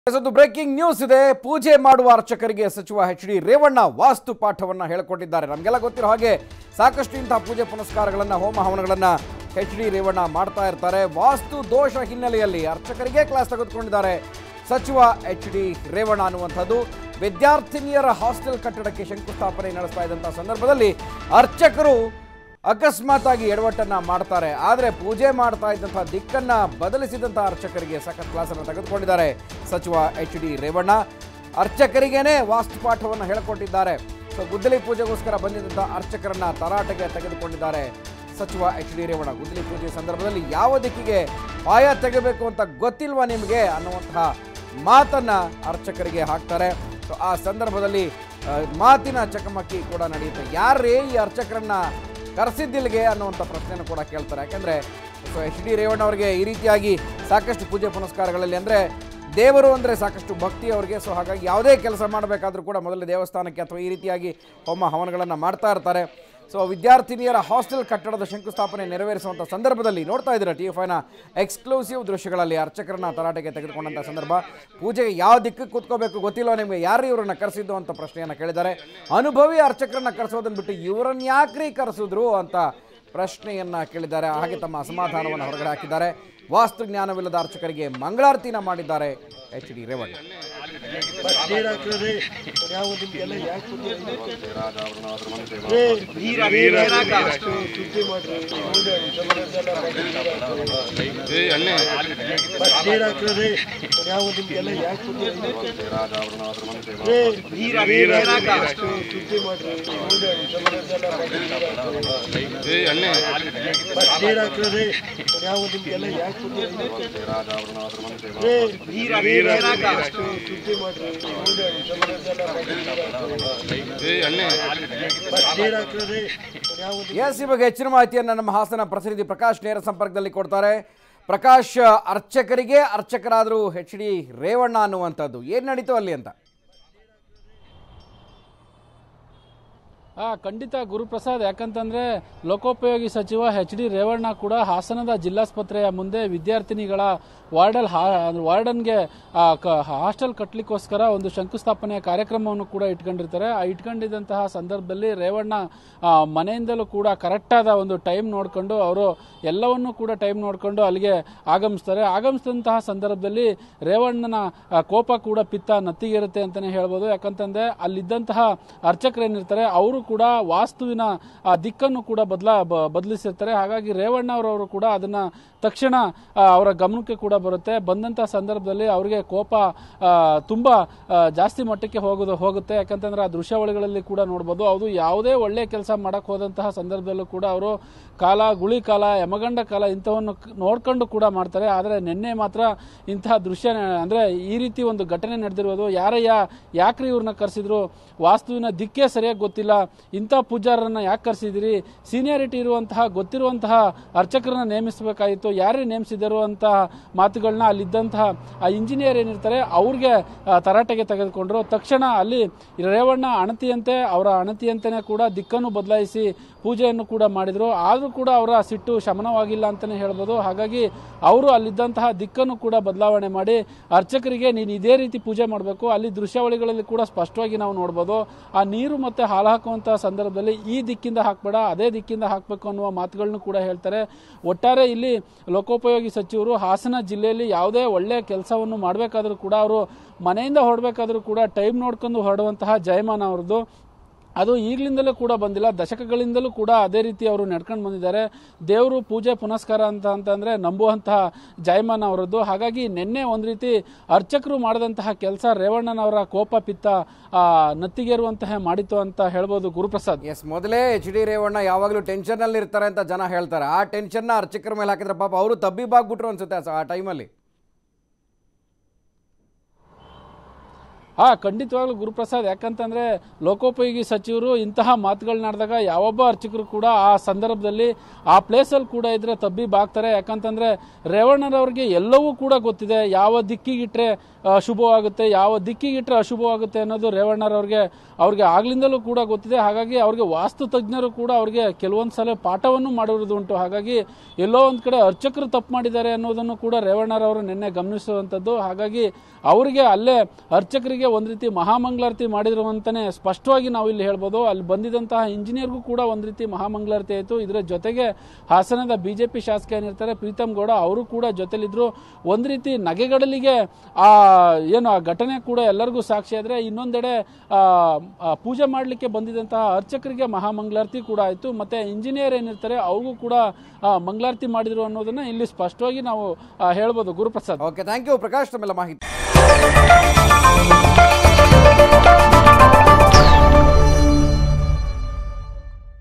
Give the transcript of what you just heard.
ಒಂದು breaking news ಇದೆ ಪೂಜೆ ಮಾಡುವ ಅರ್ಚಕರಿಗೆ ಸಚಿವ ಎಚ್ ಡಿ ರೇವಣ್ಣ ವಾಸ್ತು ಪಾಠವನ್ನ ಹೇಳಿಕೊಟ್ಟಿದ್ದಾರೆ ನಮಗೆಲ್ಲ ಗೊತ್ತಿರೋ ಹಾಗೆ ಸಾಕಷ್ಟು ಇಂತಹ ಪೂಜೆ ಪುನಸ್ಕಾರಗಳನ್ನ ಹೋಮ ಹವನಗಳನ್ನ ಎಚ್ ಡಿ ರೇವಣ್ಣ ಮಾಡ್ತಾ ಇರ್ತಾರೆ ವಾಸ್ತು ದೋಷ ಹಿನ್ನೆಲೆಯಲ್ಲಿ ಅರ್ಚಕರಿಗೆ ಕ್ಲಾಸ್ ತೆಗೆದುಕೊಂಡಿದ್ದಾರೆ ಸಚಿವ ಎಚ್ ಡಿ ರೇವಣ್ಣ ಅನ್ನುವಂಥದ್ದು ವಿದ್ಯಾರ್ಥಿನಿಯರ ಹಾಸ್ಟೆಲ್ ಕಟ್ಟಡಕ್ಕೆ ಶಂಕುಸ್ಥಾಪನೆ ನಡೆಸ್ತಾ ಇದ್ದಂತಹ ಸಂದರ್ಭದಲ್ಲಿ ಅರ್ಚಕರು ಅಕಸ್ಮಾತ್ ಆಗಿ ಎಡವಟ್ಟನ್ನ ಮಾಡ್ತಾರೆ ಆದರೆ ಪೂಜೆ ಮಾಡ್ತಾ ಇದ್ದಂತಹ ದಿಕ್ಕನ್ನ ಬದಲಿಸಿದಂಥ ಅರ್ಚಕರಿಗೆ ಸಖತ್ ಕ್ಲಾಸನ್ನು ತೆಗೆದುಕೊಂಡಿದ್ದಾರೆ ಸಚಿವ ಎಚ್ ಡಿ ರೇವಣ್ಣ ಅರ್ಚಕರಿಗೇನೆ ವಾಸ್ತುಪಾಠವನ್ನು ಹೇಳಿಕೊಟ್ಟಿದ್ದಾರೆ ಸೊ ಗುದ್ದಲಿ ಪೂಜೆಗೋಸ್ಕರ ಬಂದಿದ್ದಂಥ ಅರ್ಚಕರನ್ನ ತರಾಟೆಗೆ ತೆಗೆದುಕೊಂಡಿದ್ದಾರೆ ಸಚಿವ ಎಚ್ ಡಿ ರೇವಣ್ಣ ಗುದ್ದಲಿ ಪೂಜೆ ಸಂದರ್ಭದಲ್ಲಿ ಯಾವ ದಿಕ್ಕಿಗೆ ಪಾಯ ತೆಗೆಬೇಕು ಅಂತ ಗೊತ್ತಿಲ್ವಾ ನಿಮಗೆ ಅನ್ನುವಂತಹ ಮಾತನ್ನ ಅರ್ಚಕರಿಗೆ ಹಾಕ್ತಾರೆ ಸೊ ಆ ಸಂದರ್ಭದಲ್ಲಿ ಆ, ಮಾತಿನ ಚಕಮಕಿ ಕೂಡ ನಡೆಯುತ್ತೆ ಯಾರೇ ಈ ಅರ್ಚಕರನ್ನ ಕರೆಸಿದ್ದಿಲ್ಗೆ ಅನ್ನುವಂಥ ಪ್ರಶ್ನೆಯನ್ನು ಕೂಡ ಕೇಳ್ತಾರೆ ಯಾಕಂದ್ರೆ ಸೊ ಎಚ್ ಡಿ ರೇವಣ್ಣ ಅವರಿಗೆ ಈ ರೀತಿಯಾಗಿ ಸಾಕಷ್ಟು ಪೂಜೆ ಪುನಸ್ಕಾರಗಳಲ್ಲಿ ಅಂದರೆ ದೇವರು ಅಂದರೆ ಸಾಕಷ್ಟು ಭಕ್ತಿ ಅವರಿಗೆ ಸೊ ಹಾಗಾಗಿ ಯಾವುದೇ ಕೆಲಸ ಮಾಡಬೇಕಾದ್ರೂ ಕೂಡ ಮೊದಲು ದೇವಸ್ಥಾನಕ್ಕೆ ಅಥವಾ ಈ ರೀತಿಯಾಗಿ ಹೋಮ ಹವನಗಳನ್ನು ಮಾಡ್ತಾ ಇರ್ತಾರೆ ಸೊ ವಿದ್ಯಾರ್ಥಿನಿಯರ ಹಾಸ್ಟೆಲ್ ಕಟ್ಟಡದ ಶಂಕುಸ್ಥಾಪನೆ ನೆರವೇರಿಸುವಂಥ ಸಂದರ್ಭದಲ್ಲಿ ನೋಡ್ತಾ ಇದ್ದೀರಾ ಟಿ ಎಫ್ ಐನ ಎಕ್ಸ್ಕ್ಲೂಸಿವ್ ದೃಶ್ಯಗಳಲ್ಲಿ ಅರ್ಚಕರನ್ನ ತರಾಟೆಗೆ ತೆಗೆದುಕೊಂಡಂಥ ಸಂದರ್ಭ ಪೂಜೆಗೆ ಯಾವ ದಿಕ್ಕಕ್ಕೆ ಕೂತ್ಕೋಬೇಕು ಗೊತ್ತಿಲ್ಲ ನಿಮಗೆ ಯಾರು ಇವರನ್ನ ಕರೆಸಿದ್ದು ಅಂತ ಪ್ರಶ್ನೆಯನ್ನು ಕೇಳಿದ್ದಾರೆ ಅನುಭವಿ ಅರ್ಚಕರನ್ನ ಕರೆಸೋದನ್ನ ಬಿಟ್ಟು ಇವರನ್ನ ಯಾಕ್ರಿ ಕರೆಸಿದ್ರು ಅಂತ ಪ್ರಶ್ನೆಯನ್ನ ಕೇಳಿದ್ದಾರೆ ಹಾಗೆ ತಮ್ಮ ಅಸಮಾಧಾನವನ್ನು ಹೊರಗಡೆ ಹಾಕಿದ್ದಾರೆ ವಾಸ್ತು ಜ್ಞಾನವಿಲ್ಲದ ಅರ್ಚಕರಿಗೆ ಮಂಗಳಾರತಿನ ಮಾಡಿದ್ದಾರೆ ಎಚ್ ಡಿ ರೇವಣ್ಣ ನೀರ್ ಹಾಕಿದ್ರೆ ಯಾವ ನಿಮ್ಗೆಲ್ಲ ಯಾಕೆ ಏ, ನೀರ್ ಹಾಕಿ, ಅಷ್ಟು ಶುದ್ಧಿ ಮಾಡ್ರಿ ಹೌದಾ, ಜಬರ್ದಸ್ತ್ ಎಲ್ಲ ಮಾಡ್ರಿ. ಬಸ್ ನೀರ್ ಹಾಕಿದ್ರೆ ಯಾವ ನಿಮ್ಗೆಲ್ಲ ಯಾಕೆ ಏ, ನೀರ್ ಹಾಕಿ, ಅಷ್ಟು ಶುದ್ಧಿ ಮಾಡ್ರಿ ಹೌದಾ, ಜಬರ್ದಸ್ತ್ ಎಲ್ಲ ಮಾಡ್ರಿ. ಬಸ್ ನೀರ್ ಹಾಕಿದ್ರೆ ಯಾವ ನಿಮ್ಗೆಲ್ಲ ಯಾಕೆ ಏ, ನೀರ್ ಹಾಕಿ, ಅಷ್ಟು ಶುದ್ಧಿ ಮಾಡ್ರಿ ಹೌದಾ, ಜಬರ್ದಸ್ತ್ ಎಲ್ಲ ಮಾಡ್ರಿ. ಬಸ್ ನೀರ್ ಹಾಕಿದ್ರೆ ಯಾವ ಎಸ್ ಈ ಬಗ್ಗೆ ಹೆಚ್ಚಿನ ಮಾಹಿತಿಯನ್ನು ನಮ್ಮ ಹಾಸನ ಪ್ರತಿನಿಧಿ ಪ್ರಕಾಶ್ ನೇರ ಸಂಪರ್ಕದಲ್ಲಿ ಕೊಡ್ತಾರೆ ಪ್ರಕಾಶ್ ಅರ್ಚಕರಿಗೆ ಅರ್ಚಕರಾದರು ಎಚ್ ಡಿ ರೇವಣ್ಣ ಅನ್ನುವಂಥದ್ದು ಏನು ನಡೀತು ಅಲ್ಲಿ ಅಂತ ಆ ಖಂಡಿತ ಗುರುಪ್ರಸಾದ್ ಯಾಕಂತಂದ್ರೆ ಲೋಕೋಪಯೋಗಿ ಸಚಿವ ಎಚ್ ಡಿ ರೇವಣ್ಣ ಕೂಡ ಹಾಸನದ ಜಿಲ್ಲಾಸ್ಪತ್ರೆಯ ಮುಂದೆ ವಿದ್ಯಾರ್ಥಿನಿಗಳ ವಾರ್ಡಲ್ ಹಾ ಅಂದ್ರೆ ವಾರ್ಡನ್ಗೆ ಆ, ಕ- ಹಾಸ್ಟೆಲ್ ಕಟ್ಟಲಿಕ್ಕೋಸ್ಕರ ಒಂದು ಶಂಕುಸ್ಥಾಪನೆಯ ಕಾರ್ಯಕ್ರಮವನ್ನು ಕೂಡ ಇಟ್ಕೊಂಡಿರ್ತಾರೆ ಆ ಇಟ್ಕೊಂಡಿದ್ದಂತಹ ಸಂದರ್ಭದಲ್ಲಿ ರೇವಣ್ಣ ಆ, ಮನೆಯಿಂದಲೂ ಕೂಡ ಕರೆಕ್ಟಾದ ಒಂದು ಟೈಮ್ ನೋಡಿಕೊಂಡು ಅವರು ಎಲ್ಲವನ್ನೂ ಕೂಡ ಟೈಮ್ ನೋಡಿಕೊಂಡು ಅಲ್ಲಿಗೆ ಆಗಮಿಸ್ತಾರೆ ಆಗಮಿಸಿದಂತಹ ಸಂದರ್ಭದಲ್ಲಿ ರೇವಣ್ಣನ ಆ, ಕೋಪ ಕೂಡ ಪಿತ್ತ ನತ್ತಿಗಿರುತ್ತೆ ಅಂತಾನೆ ಹೇಳ್ಬೋದು ಯಾಕಂತಂದ್ರೆ ಅಲ್ಲಿದ್ದಂತಹ ಅರ್ಚಕರೇನಿರ್ತಾರೆ ಅವರು ಕೂಡ ವಾಸ್ತುವಿನ ಆ ದಿಕ್ಕನ್ನು ಕೂಡ ಬದಲ ಬದಲಿಸಿರ್ತಾರೆ ಹಾಗಾಗಿ ರೇವಣ್ಣ ಅವರವರು ಕೂಡ ಅದನ್ನ ತಕ್ಷಣ ಆ, ಅವರ ಗಮನಕ್ಕೆ ಕೂಡ ಬರುತ್ತೆ ಬಂದಂತಹ ಸಂದರ್ಭದಲ್ಲಿ ಅವರಿಗೆ ಕೋಪ ಆ, ತುಂಬಾ ಆ, ಜಾಸ್ತಿ ಮಟ್ಟಕ್ಕೆ ಹೋಗೋದು ಹೋಗುತ್ತೆ ಯಾಕಂತಂದ್ರೆ ಆ ದೃಶ್ಯಾವಳಿಗಳಲ್ಲಿ ಕೂಡ ನೋಡ್ಬೋದು ಅದು ಯಾವುದೇ ಒಳ್ಳೆ ಕೆಲಸ ಮಾಡಕ್ ಹೋದಂತಹ ಸಂದರ್ಭದಲ್ಲೂ ಕೂಡ ಅವರು ಕಾಲ ಗುಳಿ ಕಾಲ ಯಮಗಂಡ ಕಾಲ ಇಂಥವನ್ನು ಕ್- ನೋಡ್ಕೊಂಡು ಕೂಡ ಮಾಡ್ತಾರೆ ಆದರೆ ನಿನ್ನೆ ಮಾತ್ರ ಇಂತಹ ದೃಶ್ಯ ನ- ಅಂದ್ರೆ ಈ ರೀತಿ ಒಂದು ಘಟನೆ ನಡೆದಿರೋದು ಯಾರಯ್ಯ ಯಾಕ್ರಿ ಇವ್ರನ್ನ ಕರೆಸಿದ್ರು ವಾಸ್ತುವಿನ ದಿಕ್ಕೇ ಸರಿಯಾಗಿ ಗೊತ್ತಿಲ್ಲ ಇಂಥ ಪೂಜಾರರನ್ನ ಯಾಕೆ ಕರೆಸಿದಿರಿ ಸೀನಿಯಾರಿಟಿ ಇರುವಂತಹ ಗೊತ್ತಿರುವಂತಹ ಅರ್ಚಕರನ್ನ ನೇಮಿಸಬೇಕಾಗಿತ್ತು ಯಾರೇ ನೇಮಿಸಿದರು ಅಂತ ಮಾತುಗಳನ್ನ ಅಲ್ಲಿದ್ದಂತಹ ಆ ಇಂಜಿನಿಯರ್ ಏನಿರ್ತಾರೆ ಅವ್ರಿಗೆ ಆ, ತರಾಟೆಗೆ ತೆಗೆದುಕೊಂಡ್ರು ತಕ್ಷಣ ಅಲ್ಲಿ ರೇವಣ್ಣ ಅಣತಿಯಂತೆ ಅವರ ಅಣತಿಯಂತೆನೇ ಕೂಡ ದಿಕ್ಕನ್ನು ಬದಲಾಯಿಸಿ ಪೂಜೆಯನ್ನು ಕೂಡ ಮಾಡಿದ್ರು ಆದರೂ ಕೂಡ ಅವರ ಸಿಟ್ಟು ಶಮನವಾಗಿಲ್ಲ ಅಂತಾನೆ ಹೇಳ್ಬೋದು ಹಾಗಾಗಿ ಅವರು ಅಲ್ಲಿದ್ದಂತಹ ದಿಕ್ಕನ್ನು ಕೂಡ ಬದಲಾವಣೆ ಮಾಡಿ ಅರ್ಚಕರಿಗೆ ನೀನು ಇದೇ ರೀತಿ ಪೂಜೆ ಮಾಡಬೇಕು ಅಲ್ಲಿ ದೃಶ್ಯಾವಳಿಗಳಲ್ಲಿ ಕೂಡ ಸ್ಪಷ್ಟವಾಗಿ ನಾವು ನೋಡ್ಬೋದು ಆ ನೀರು ಮತ್ತೆ ಹಾಲು ಹಾಕುವಂತಹ ಸಂದರ್ಭದಲ್ಲಿ ಈ ದಿಕ್ಕಿಂದ ಹಾಕ್ಬೇಡ ಅದೇ ದಿಕ್ಕಿಂದ ಹಾಕಬೇಕು ಅನ್ನುವ ಮಾತುಗಳನ್ನು ಕೂಡ ಹೇಳ್ತಾರೆ ಒಟ್ಟಾರೆ ಇಲ್ಲಿ ಲೋಕೋಪಯೋಗಿ ಸಚಿವರು ಹಾಸನ ಜಿಲ್ಲೆಯಲ್ಲಿ ಯಾವುದೇ ಒಳ್ಳೆಯ ಕೆಲಸವನ್ನು ಮಾಡಬೇಕಾದ್ರೂ ಕೂಡ ಅವರು ಮನೆಯಿಂದ ಹೊರಡಬೇಕಾದ್ರೂ ಕೂಡ ಟೈಮ್ ನೋಡ್ಕೊಂಡು ಹೊರಡುವಂತಹ ಜಯಮಾನ ಅವ್ರದ್ದು ಅದು ಈಗಲಿಂದಲೂ ಕೂಡ ಬಂದಿಲ್ಲ ದಶಕಗಳಿಂದಲೂ ಕೂಡ ಅದೇ ರೀತಿ ಅವರು ನಡ್ಕೊಂಡು ಬಂದಿದ್ದಾರೆ ದೇವರು ಪೂಜೆ ಪುನಸ್ಕಾರ ಅಂತ ಅಂತಂದ್ರೆ ನಂಬುವಂತಹ ಜಯಮಾನ ಅವರದ್ದು ಹಾಗಾಗಿ ನಿನ್ನೆ ಒಂದು ರೀತಿ ಅರ್ಚಕರು ಮಾಡಿದಂತಹ ಕೆಲಸ ರೇವಣ್ಣನವರ ಕೋಪ ಪಿತ್ತ ಆ, ನತ್ತಿಗೇರುವಂತಹ ಮಾಡಿತು ಅಂತ ಹೇಳ್ಬೋದು ಗುರುಪ್ರಸಾದ್ ಎಸ್ ಮೊದಲೇ ಎಚ್ ಡಿ ರೇವಣ್ಣ ಯಾವಾಗಲೂ ಟೆನ್ಷನಲ್ಲಿ ಇರ್ತಾರೆ ಅಂತ ಜನ ಹೇಳ್ತಾರೆ ಆ ಟೆನ್ಷನ್ನ ಅರ್ಚಕರ ಮೇಲೆ ಹಾಕಿದ್ರೆ ಪಾಪ ಅವರು ತಬ್ಬಿಬಾಗ್ಬಿಟ್ರು ಅನ್ಸುತ್ತೆ ಆ- ಆ ಟೈಮಲ್ಲಿ ಹಾ ಖಂಡಿತವಾಗ್ಲೂ ಗುರುಪ್ರಸಾದ್ ಯಾಕಂತಂದ್ರೆ ಲೋಕೋಪಯೋಗಿ ಸಚಿವರು ಇಂತಹ ಮಾತುಗಳನ್ನಾಡಿದಾಗ ಯಾವೊಬ್ಬ ಅರ್ಚಕರು ಕೂಡ ಆ ಸಂದರ್ಭದಲ್ಲಿ ಆ ಪ್ಲೇಸಲ್ಲಿ ಕೂಡ ಇದ್ರೆ ತಬ್ಬಿ ಬಾಗ್ತಾರೆ ಯಾಕಂತಂದ್ರೆ ರೇವಣ್ಣರವ್ರಿಗೆ ಎಲ್ಲವೂ ಕೂಡ ಗೊತ್ತಿದೆ ಯಾವ ದಿಕ್ಕಿಗಿಟ್ರೆ ಆ, ಶುಭವಾಗುತ್ತೆ ಯಾವ ದಿಕ್ಕಿಗಿಟ್ರೆ ಅಶುಭವಾಗುತ್ತೆ ಅನ್ನೋದು ರೇವಣ್ಣರವ್ರಿಗೆ ಅವ್ರಿಗೆ ಆಗ್ಲಿಂದಲೂ ಕೂಡ ಗೊತ್ತಿದೆ ಹಾಗಾಗಿ ಅವ್ರಿಗೆ ವಾಸ್ತು ತಜ್ಞರು ಕೂಡ ಅವ್ರಿಗೆ ಕೆಲವೊಂದು ಸಲ ಪಾಠವನ್ನು ಮಾಡಿರೋದು ಉಂಟು ಹಾಗಾಗಿ ಎಲ್ಲೋ ಒಂದು ಕಡೆ ಅರ್ಚಕರು ತಪ್ಪು ಮಾಡಿದ್ದಾರೆ ಅನ್ನೋದನ್ನು ಕೂಡ ರೇವಣ್ಣರವರು ನಿನ್ನೆ ಗಮನಿಸುವಂಥದ್ದು ಹಾಗಾಗಿ ಅವರಿಗೆ ಅಲ್ಲೇ ಅರ್ಚಕರಿಗೆ ಒಂದು ರೀತಿ ಮಹಾಮಂಗಳಾರತಿ ಮಾಡಿದ್ರು ಅಂತಾನೆ ಸ್ಪಷ್ಟವಾಗಿ ನಾವು ಇಲ್ಲಿ ಹೇಳ್ಬೋದು ಅಲ್ಲಿ ಬಂದಿದ್ದಂತಹ ಇಂಜಿನಿಯರ್ಗೂ ಕೂಡ ಒಂದು ರೀತಿ ಮಹಾಮಂಗಳಾರತಿ ಆಯಿತು ಇದರ ಜೊತೆಗೆ ಹಾಸನದ ಬಿಜೆಪಿ ಶಾಸಕ ಏನಿರ್ತಾರೆ ಪ್ರೀತಮ್ ಗೌಡ ಅವರು ಕೂಡ ಜೊತೆಲಿದ್ರು ಒಂದು ರೀತಿ ನಗೆಗಡಲಿಗೆ ಆ ಏನು ಆ ಘಟನೆ ಕೂಡ ಎಲ್ಲರಿಗೂ ಸಾಕ್ಷಿ ಆದ್ರೆ ಇನ್ನೊಂದೆಡೆ ಆ, ಆ, ಪೂಜೆ ಮಾಡಲಿಕ್ಕೆ ಬಂದಿದ್ದಂತಹ ಅರ್ಚಕರಿಗೆ ಮಹಾಮಂಗಳಾರತಿ ಕೂಡ ಆಯಿತು ಮತ್ತೆ ಇಂಜಿನಿಯರ್ ಏನಿರ್ತಾರೆ ಅವ್ರಿಗೂ ಕೂಡ ಆ, ಮಂಗಳಾರತಿ ಮಾಡಿದ್ರು ಅನ್ನೋದನ್ನ ಇಲ್ಲಿ ಸ್ಪಷ್ಟವಾಗಿ ನಾವು ಆ, ಹೇಳ್ಬೋದು Guruprasad okay thank you Prakash ತಮ್ಮೆಲ್ಲ ಮಾಹಿತಿ